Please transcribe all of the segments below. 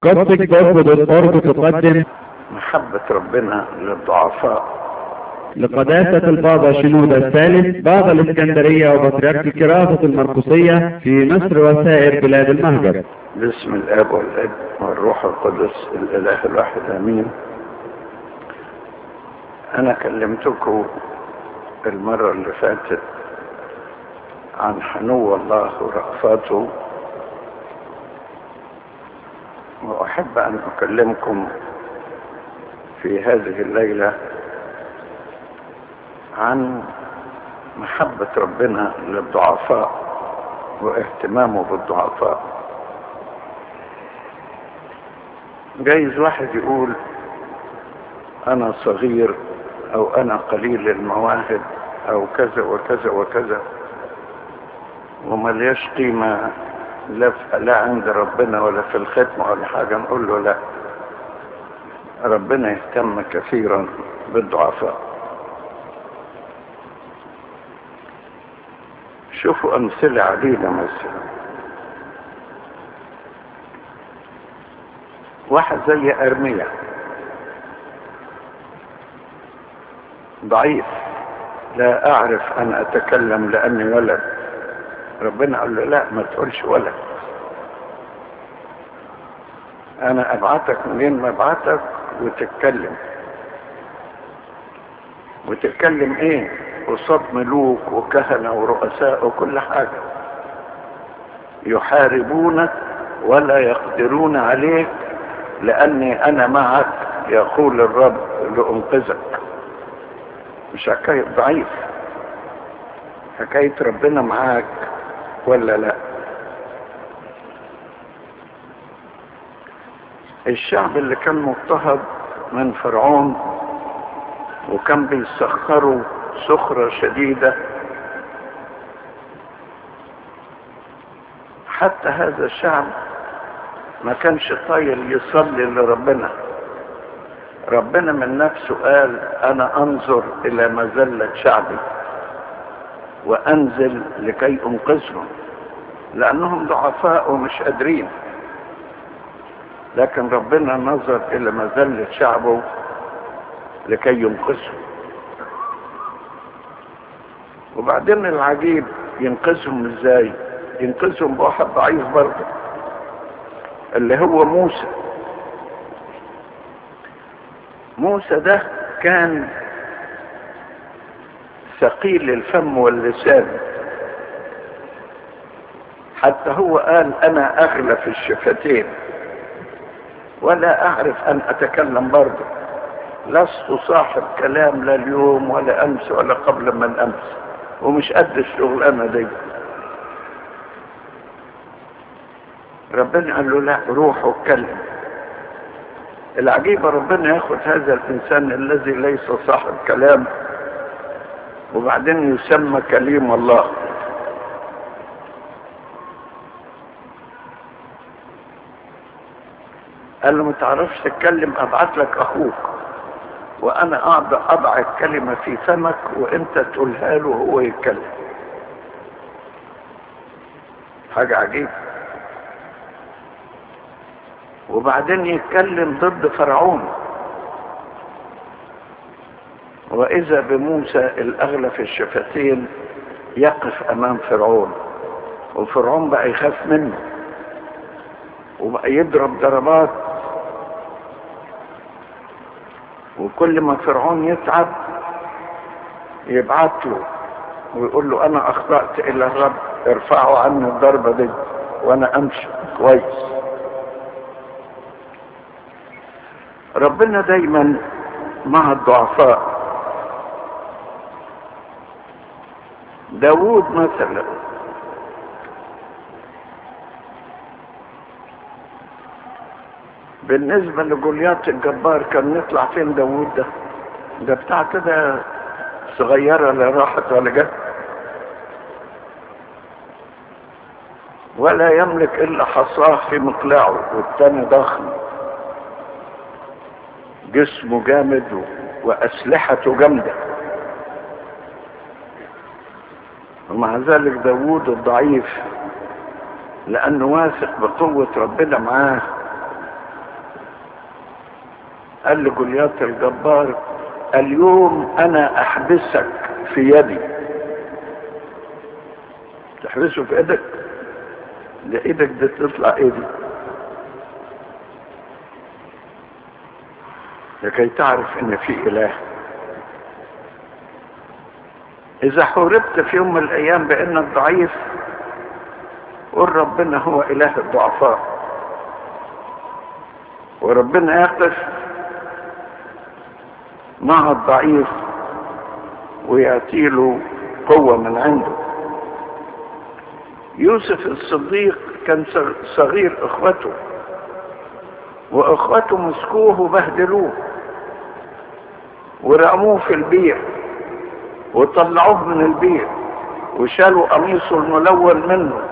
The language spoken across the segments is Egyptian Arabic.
قصدك برضه بالقرب تقدم محبة ربنا للضعفاء لقداسة البابا شنودة الثالث بابا الإسكندرية وبطريرك الكراسة المرقسية في مصر وسائر بلاد المهجر باسم الاب والابن والروح القدس الاله الواحد امين انا كلمتكم المرة اللي فاتت عن حنو الله ورأفاته وأحب أن أكلمكم في هذه الليلة عن محبة ربنا للضعفاء واهتمامه بالضعفاء جايز واحد يقول أنا صغير أو أنا قليل المواهب أو كذا وكذا وكذا وملياش قيمة لا, لا عند ربنا ولا في الختمة ولا حاجة نقول له لا ربنا يهتم كثيرا بالضعفاء شوفوا أمثلة عديدة مثلا واحد زي أرمية ضعيف لا أعرف أن أتكلم لأني ولد ربنا قال له لا ما تقولش ولد أنا أبعتك منين ما أبعتك وتتكلم وتتكلم إيه قصاد ملوك وكهنة ورؤساء وكل حاجة يحاربونك ولا يقدرون عليك لأني أنا معك يقول الرب لأنقذك مش حكاية ضعيف حكاية ربنا معاك ولا لا الشعب اللي كان مضطهد من فرعون وكان بيسخروا سخرة شديدة حتى هذا الشعب ما كانش طايل يصلي لربنا ربنا من نفسه قال انا انظر الى مذلة شعبي وانزل لكي انقذهم لانهم ضعفاء ومش قادرين لكن ربنا نظر الى مذلة شعبه لكي ينقذهم وبعدين العجيب ينقذهم ازاي ينقذهم بواحد ضعيف برضه اللي هو موسى موسى ده كان ثقيل الفم واللسان حتى هو قال انا اغلى في الشفتين ولا اعرف ان اتكلم برضه لست صاحب كلام لا اليوم ولا امس ولا قبل من امس ومش قد الشغلانه دي ربنا قال له لا روح واتكلم العجيبة ربنا ياخد هذا الإنسان الذي ليس صاحب كلام وبعدين يسمى كليم الله قال له ما تعرفش تتكلم ابعت لك اخوك وانا اضع الكلمة في فمك وانت تقولها له وهو يتكلم حاجة عجيبة وبعدين يتكلم ضد فرعون واذا بموسى الاغلى في الشفتين يقف امام فرعون وفرعون بقى يخاف منه وبقى يضرب ضربات وكل ما فرعون يتعب يبعت له ويقول له انا اخطأت الى الرب ارفعوا عني الضربة دي وانا امشي كويس ربنا دايما مع الضعفاء داود مثلا بالنسبة لجوليات الجبار كان نطلع فين داود ده ده بتاع كده صغيرة لا راحت ولا جت ولا يملك الا حصاه في مقلاعه والتاني ضخم جسمه جامد واسلحته جامدة ومع ذلك داوود الضعيف لانه واثق بقوة ربنا معاه قال لجولياط الجبار اليوم انا احبسك في يدي تحبسه في ايدك ده ايدك دي تطلع ايدي لكي تعرف ان في اله اذا حوربت في يوم من الايام بانك ضعيف قل ربنا هو اله الضعفاء وربنا يقف مع الضعيف ويعطيله قوة من عنده يوسف الصديق كان صغير اخوته واخوته مسكوه وبهدلوه ورموه في البير وطلعوه من البير وشالوا قميصه الملون منه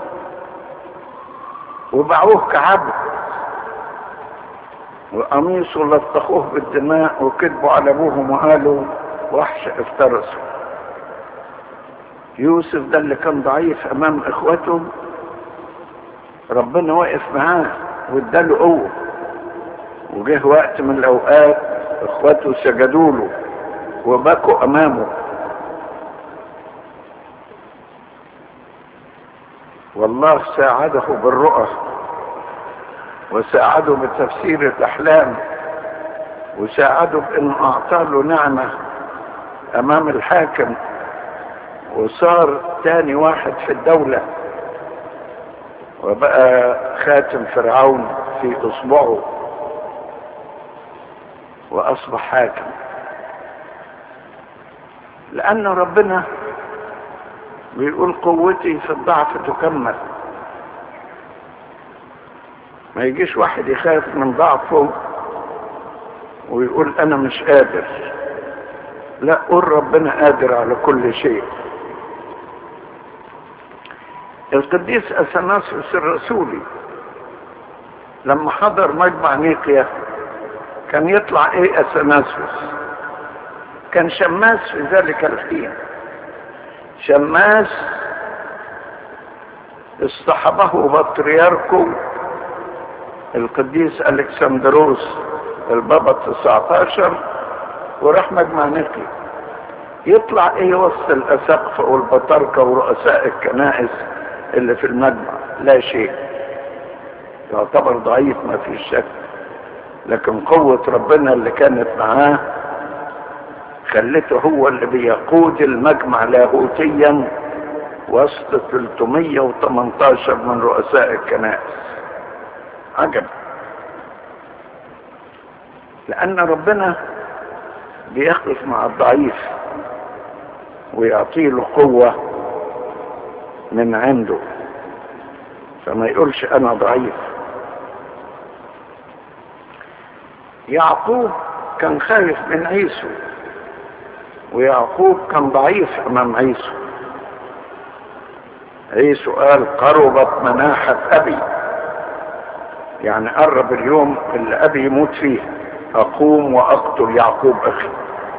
وباعوه كعبد وقميصه لطخوه بالدماء وكذبوا على ابوهم وقالوا وحش افترسوا يوسف ده اللي كان ضعيف امام اخوته ربنا وقف معاه واداله قوه وجه وقت من الاوقات اخوته سجدوا له وبكوا امامه والله ساعده بالرؤى وساعده بتفسير الاحلام وساعده بانه اعطى له نعمه امام الحاكم وصار تاني واحد في الدولة وبقى خاتم فرعون في اصبعه واصبح حاكم لان ربنا بيقول قوتي في الضعف تكمل ما يجيش واحد يخاف من ضعفه ويقول انا مش قادر لا قول ربنا قادر على كل شيء القديس اثناسيوس الرسولي لما حضر مجمع نيقيا كان يطلع ايه اثناسيوس كان شماس في ذلك الحين شماس اصطحبه بطريركو القديس الكسندروس البابا 19 وراح مجمع نقي يطلع ايه وسط الاساقفه والبطاركه ورؤساء الكنائس اللي في المجمع لا شيء يعتبر ضعيف ما فيش شك لكن قوة ربنا اللي كانت معاه خلته هو اللي بيقود المجمع لاهوتيا وسط 318 من رؤساء الكنائس عجب لأن ربنا بيخلف مع الضعيف ويعطيله قوة من عنده فما يقولش أنا ضعيف يعقوب كان خايف من عيسو ويعقوب كان ضعيف أمام عيسو عيسو قال قربت مناحة أبي يعني قرب اليوم اللي أبي يموت فيه أقوم وأقتل يعقوب أخي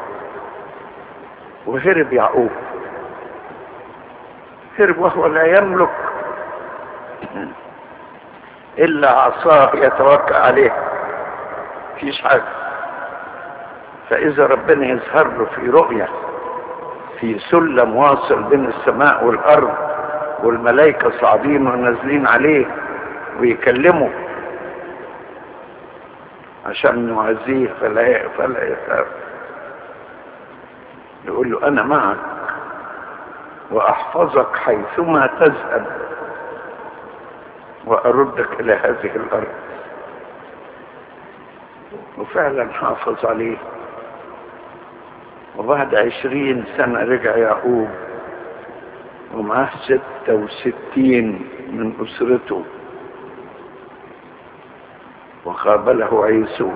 وهرب يعقوب هرب وهو لا يملك إلا عصاه يتوكل عليه فيش حاجة فإذا ربنا يظهر له في رؤية في سلم واصل بين السماء والأرض والملائكة صاعدين ونازلين عليه ويكلموا عشان نعزيه فلا فلا يخاف يقول له انا معك واحفظك حيثما تذهب واردك الى هذه الارض وفعلا حافظ عليه وبعد عشرين سنة رجع يعقوب ومعاه ستة وستين من أسرته وقابله عيسو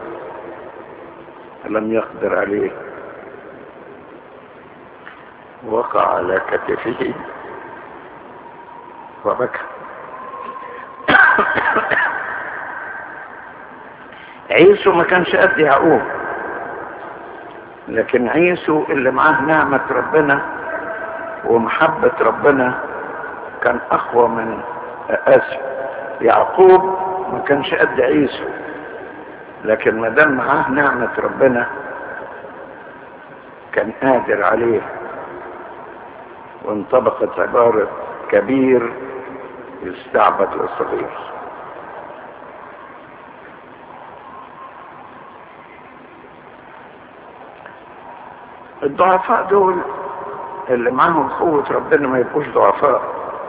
لم يقدر عليه وقع على كتفه وبكى عيسو ما كانش قد يعقوب لكن عيسو اللي معاه نعمة ربنا ومحبة ربنا كان أقوى من آسف يعقوب ما كانش قد عيسو لكن ما دام معاه نعمة ربنا كان قادر عليه وانطبقت عبارة كبير يستعبد للصغير الضعفاء دول اللي معاهم قوة ربنا ما يبقوش ضعفاء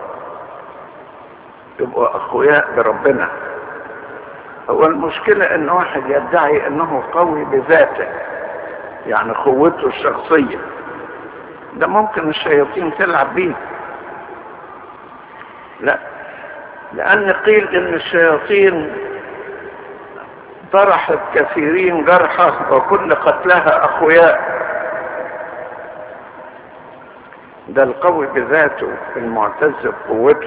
يبقوا أقوياء بربنا هو المشكلة ان واحد يدعي انه قوي بذاته يعني قوته الشخصية ده ممكن الشياطين تلعب بيه لا لان قيل ان الشياطين طرحت كثيرين جرحى وكل قتلها اقوياء ده القوي بذاته المعتز بقوته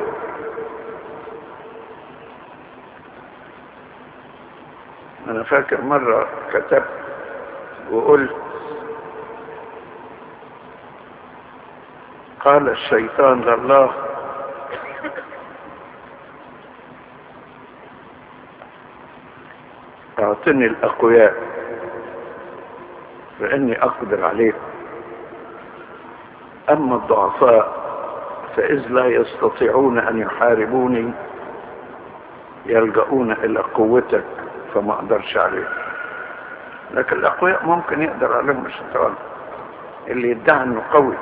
انا فاكر مرة كتبت وقلت قال الشيطان لله اعطني الاقوياء فاني اقدر عليكم اما الضعفاء فاذ لا يستطيعون ان يحاربوني يلجؤون الى قوتك فما اقدرش عليه لكن الاقوياء ممكن يقدر عليهم الشيطان اللي يدعي انه قوي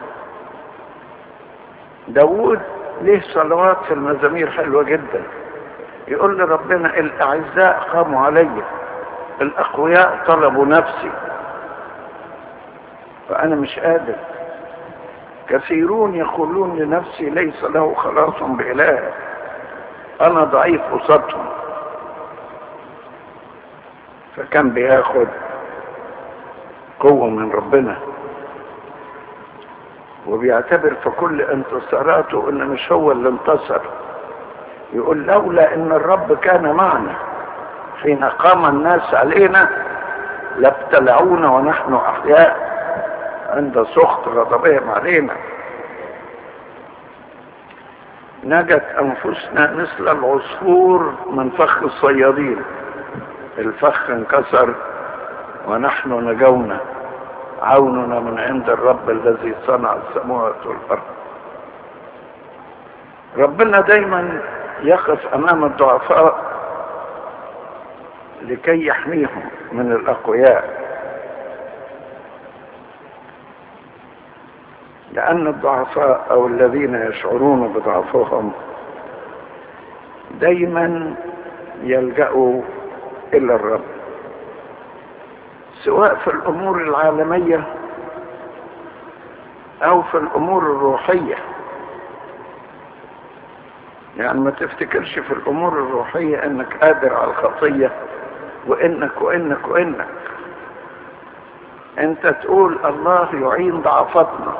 داود ليه صلوات في المزامير حلوة جدا يقول لربنا الاعزاء قاموا علي الاقوياء طلبوا نفسي فانا مش قادر كثيرون يقولون لنفسي ليس له خلاص بإله انا ضعيف قصادهم فكان بياخد قوة من ربنا وبيعتبر في كل انتصاراته ان مش هو اللي انتصر يقول لولا ان الرب كان معنا حين قام الناس علينا لابتلعونا ونحن احياء عند سخط غضبهم علينا نجت انفسنا مثل العصفور من فخ الصيادين الفخ انكسر ونحن نجونا عوننا من عند الرب الذي صنع السماوات والارض ربنا دايما يقف امام الضعفاء لكي يحميهم من الاقوياء لان الضعفاء او الذين يشعرون بضعفهم دايما يلجأوا الى الرب سواء في الامور العالمية او في الامور الروحية يعني ما تفتكرش في الامور الروحية انك قادر على الخطية وانك وانك وانك انت تقول الله يعين ضعفتنا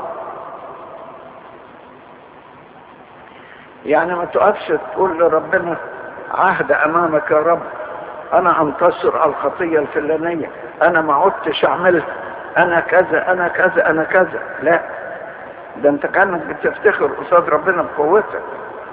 يعني ما تقفش تقول لربنا عهد امامك يا رب انا انتصر على الخطية الفلانية انا ما عدتش اعملها انا كذا انا كذا انا كذا لا ده انت كانك بتفتخر قصاد ربنا بقوتك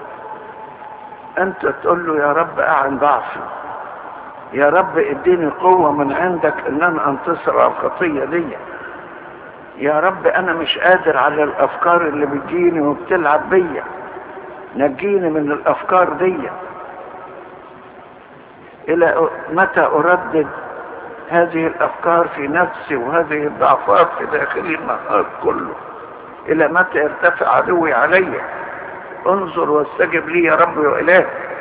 انت تقول له يا رب اعن ضعفي يا رب اديني قوة من عندك ان انا انتصر على الخطية دي يا رب انا مش قادر على الافكار اللي بتجيني وبتلعب بيا نجيني من الافكار دي الى متى اردد هذه الافكار في نفسي وهذه الضعفات في داخلي النهار كله الى متى يرتفع عدوي علي انظر واستجب لي يا رب وإله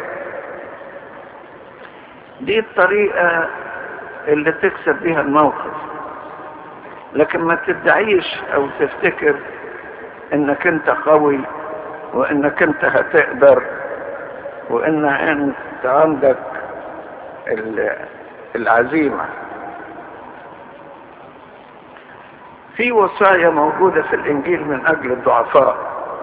دي الطريقة اللي تكسب بيها الموقف لكن ما تدعيش او تفتكر انك انت قوي وانك انت هتقدر وان انت عندك العزيمة في وصايا موجودة في الانجيل من اجل الضعفاء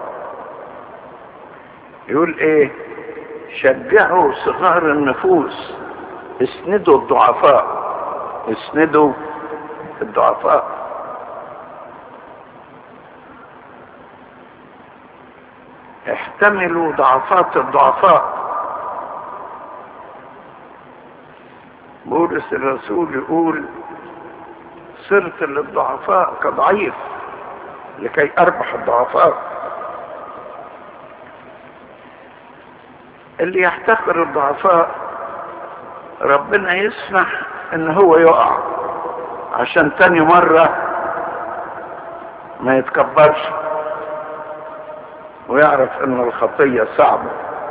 يقول ايه شجعوا صغار النفوس اسندوا الضعفاء اسندوا الضعفاء احتملوا ضعفات الضعفاء بولس الرسول يقول صرت للضعفاء كضعيف لكي اربح الضعفاء اللي يحتقر الضعفاء ربنا يسمح ان هو يقع عشان تاني مرة ما يتكبرش ويعرف ان الخطية صعبة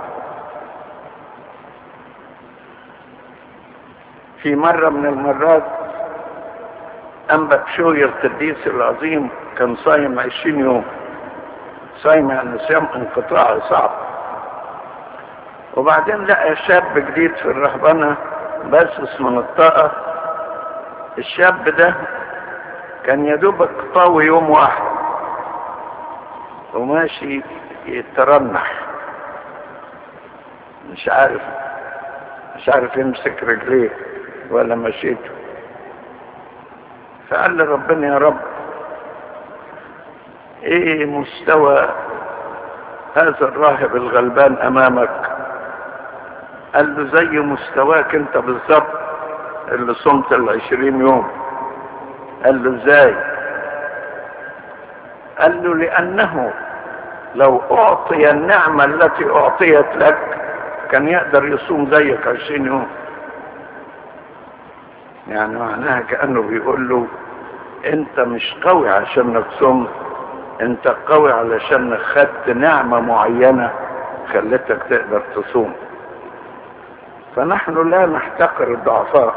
في مرة من المرات أنبت شوية القديس العظيم كان صايم عشرين يوم صايم يعني صيام انقطاع صعب وبعدين لقى شاب جديد في الرهبنة باسس من الطاقة الشاب ده كان يدوبك طاوي يوم واحد وماشي يترنح مش عارف مش عارف يمسك رجليه ولا مشيته فقال لي ربنا يا رب ايه مستوى هذا الراهب الغلبان امامك قال له زي مستواك انت بالظبط اللي صمت العشرين يوم قال له ازاي قال له لانه لو اعطي النعمة التي اعطيت لك كان يقدر يصوم زيك عشرين يوم يعني معناها كأنه بيقول له انت مش قوي عشانك صمت انت قوي علشان خدت نعمة معينة خلتك تقدر تصوم فنحن لا نحتقر الضعفاء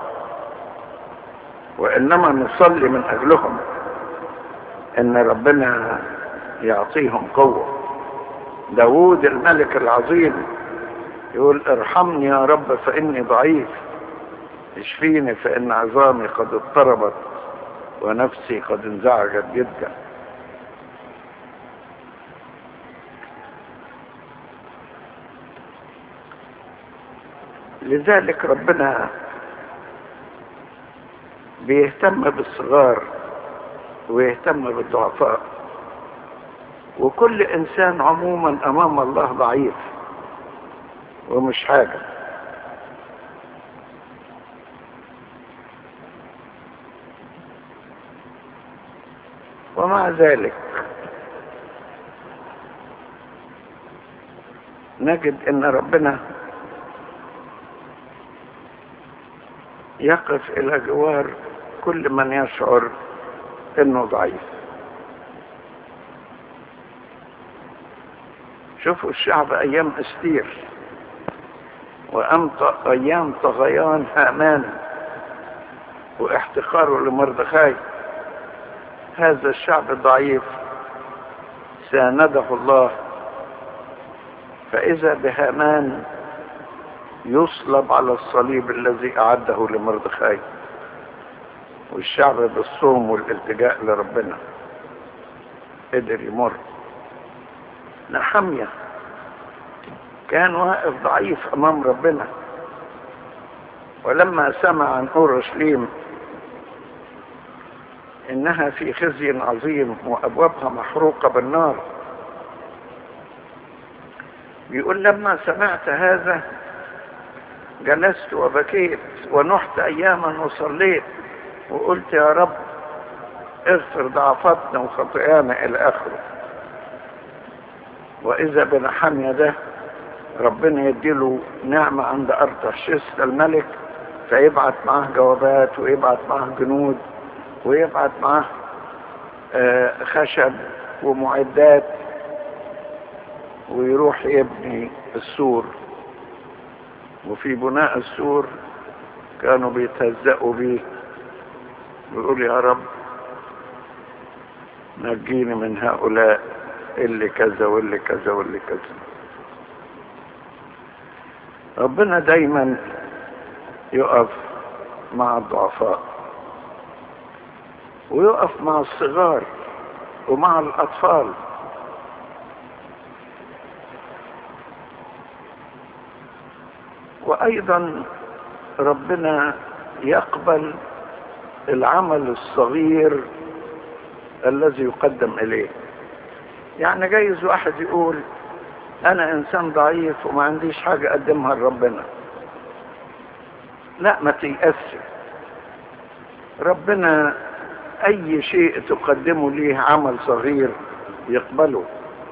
وانما نصلي من اجلهم ان ربنا يعطيهم قوة داود الملك العظيم يقول ارحمني يا رب فاني ضعيف اشفيني فان عظامي قد اضطربت ونفسي قد انزعجت جدا لذلك ربنا بيهتم بالصغار ويهتم بالضعفاء وكل انسان عموما امام الله ضعيف ومش حاجه ومع ذلك نجد ان ربنا يقف الى جوار كل من يشعر انه ضعيف شوفوا الشعب ايام استير وامطى ايام طغيان هامان واحتقاره لمردخاي هذا الشعب الضعيف سانده الله فاذا بهامان يصلب على الصليب الذي اعده لمردخاي والشعب بالصوم والالتجاء لربنا قدر يمر نحمية كان واقف ضعيف امام ربنا ولما سمع عن اورشليم انها في خزي عظيم وابوابها محروقة بالنار بيقول لما سمعت هذا جلست وبكيت ونحت اياما وصليت وقلت يا رب اغفر ضعفاتنا وخطايانا الى اخره واذا بنحمية ده ربنا يديله نعمة عند ارتشست الملك فيبعت معاه جوابات ويبعت معاه جنود ويبعت معاه آه خشب ومعدات ويروح يبني السور وفي بناء السور كانوا بيتهزقوا بيه ويقول يا رب نجيني من هؤلاء اللي كذا واللي كذا واللي كذا ربنا دايما يقف مع الضعفاء ويقف مع الصغار ومع الأطفال وأيضا ربنا يقبل العمل الصغير الذي يقدم إليه يعني جايز واحد يقول أنا إنسان ضعيف وما عنديش حاجة أقدمها لربنا لا ما تيأسش ربنا اي شيء تقدمه ليه عمل صغير يقبله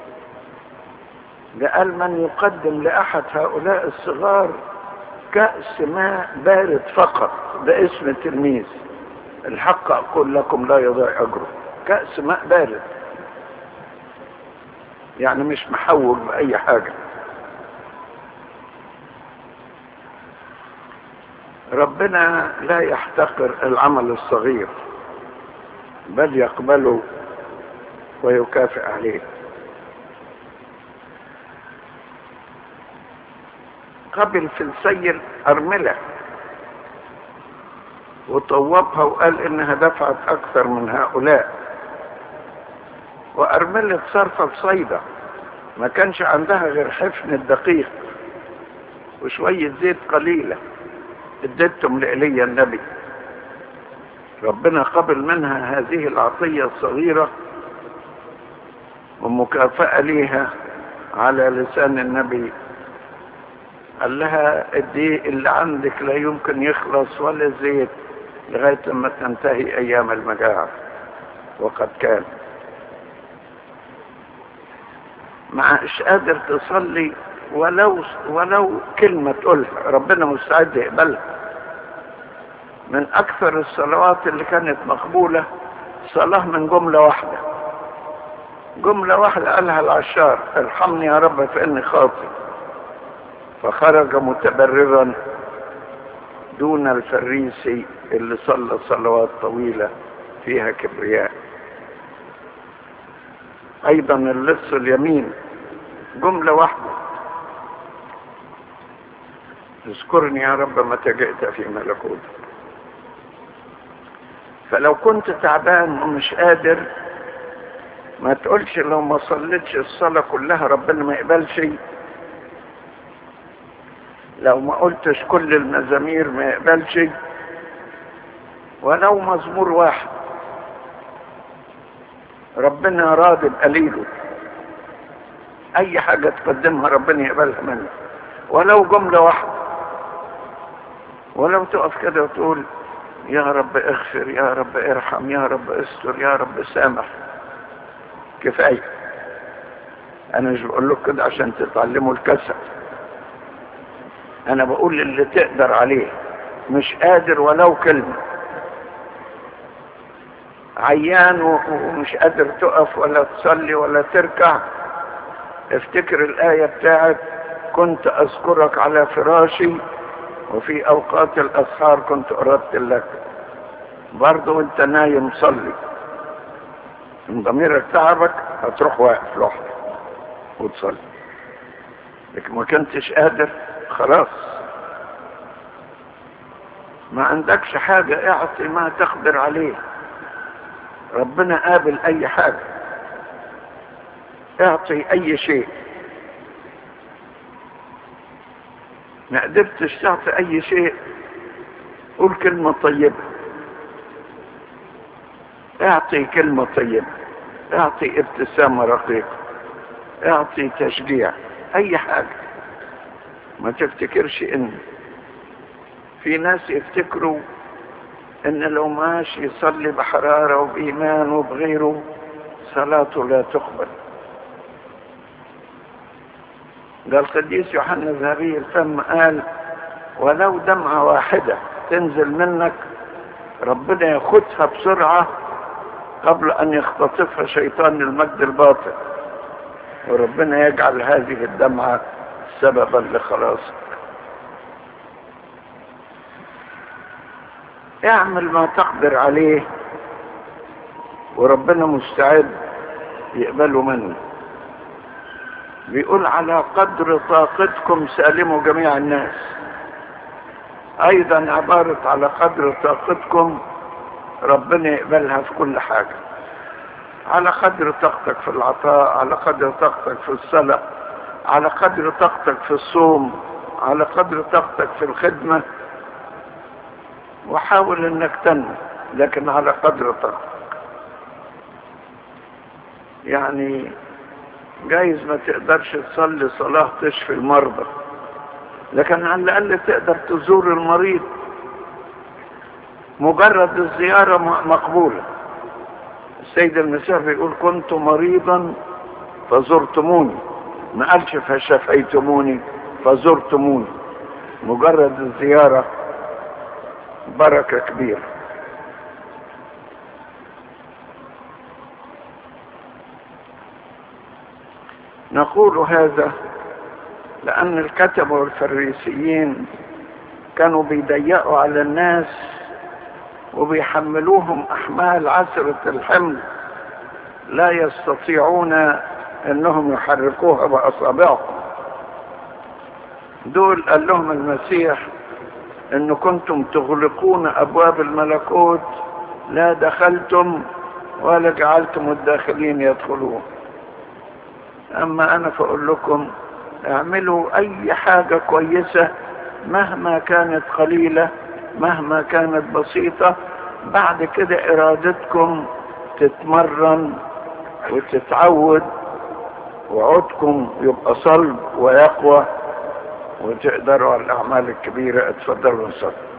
ده قال من يقدم لأحد هؤلاء الصغار كأس ماء بارد فقط ده اسم تلميذ الحق أقول لكم لا يضيع أجره كأس ماء بارد يعني مش محول بأي حاجة ربنا لا يحتقر العمل الصغير بل يقبله ويكافئ عليه قبل في السير أرملة وطوبها وقال إنها دفعت أكثر من هؤلاء وأرملة صرفة صيدة ما كانش عندها غير حفن الدقيق وشوية زيت قليلة اديتهم لإيليا النبي ربنا قبل منها هذه العطية الصغيرة ومكافأة ليها على لسان النبي قال لها الدقيق اللي عندك لا يمكن يخلص ولا زيت لغاية لما تنتهي أيام المجاعة وقد كان مش قادر تصلي ولو ولو كلمة تقولها ربنا مستعد يقبلها من أكثر الصلوات اللي كانت مقبولة صلاة من جملة واحدة جملة واحدة قالها العشار ارحمني يا رب فإني خاطئ فخرج متبررا دون الفريسي اللي صلى صلوات طويلة فيها كبرياء ايضا اللص اليمين جملة واحدة اذكرني يا رب متى جئت في ملكوتك فلو كنت تعبان ومش قادر ما تقولش لو ما صليتش الصلاة كلها ربنا ما يقبلش لو ما قلتش كل المزامير ما يقبلش ولو مزمور واحد ربنا راضي بقليله اي حاجة تقدمها ربنا يقبلها منك ولو جملة واحدة ولو تقف كده وتقول يا رب اغفر يا رب ارحم يا رب استر يا رب سامح كفاية انا مش بقول لك كده عشان تتعلموا الكسل انا بقول اللي تقدر عليه مش قادر ولو كلمة عيان ومش قادر تقف ولا تصلي ولا تركع افتكر الآية بتاعت كنت أذكرك على فراشي وفي أوقات الأسحار كنت أردت لك برضه وانت نايم صلي من ضميرك تعبك هتروح واقف لوحدك وتصلي لكن ما كنتش قادر خلاص ما عندكش حاجة اعطي ما تقدر عليه ربنا قابل اي حاجة اعطي اي شيء ما قدرتش تعطي اي شيء قول كلمة طيبة اعطي كلمة طيبة اعطي ابتسامة رقيقة اعطي تشجيع اي حاجة ما تفتكرش ان في ناس يفتكروا ان لو ماشي يصلي بحرارة وبإيمان وبغيره صلاته لا تقبل ده القديس يوحنا الذهبي الفم قال ولو دمعة واحدة تنزل منك ربنا ياخدها بسرعة قبل أن يختطفها شيطان المجد الباطل وربنا يجعل هذه الدمعة سببا لخلاصك اعمل ما تقدر عليه وربنا مستعد يقبله منك بيقول على قدر طاقتكم سالموا جميع الناس ايضا عبارة على قدر طاقتكم ربنا يقبلها في كل حاجة على قدر طاقتك في العطاء على قدر طاقتك في الصلاة على قدر طاقتك في الصوم على قدر طاقتك في الخدمة وحاول انك تنمو لكن على قدر طاقتك يعني جايز ما تقدرش تصلي صلاة تشفي المرضى لكن على الأقل تقدر تزور المريض مجرد الزيارة مقبولة السيد المسيح بيقول كنت مريضا فزرتموني ما قالش فشفيتموني فزرتموني مجرد الزيارة بركة كبيرة نقول هذا لأن الكتبة والفريسيين كانوا بيضيقوا على الناس وبيحملوهم أحمال عسرة الحمل لا يستطيعون أنهم يحركوها بأصابعهم دول قال لهم المسيح أن كنتم تغلقون أبواب الملكوت لا دخلتم ولا جعلتم الداخلين يدخلون أما أنا فأقول لكم اعملوا أي حاجة كويسة مهما كانت قليلة مهما كانت بسيطة بعد كده إرادتكم تتمرن وتتعود وعودكم يبقى صلب ويقوى وتقدروا على الأعمال الكبيرة اتفضلوا نصلي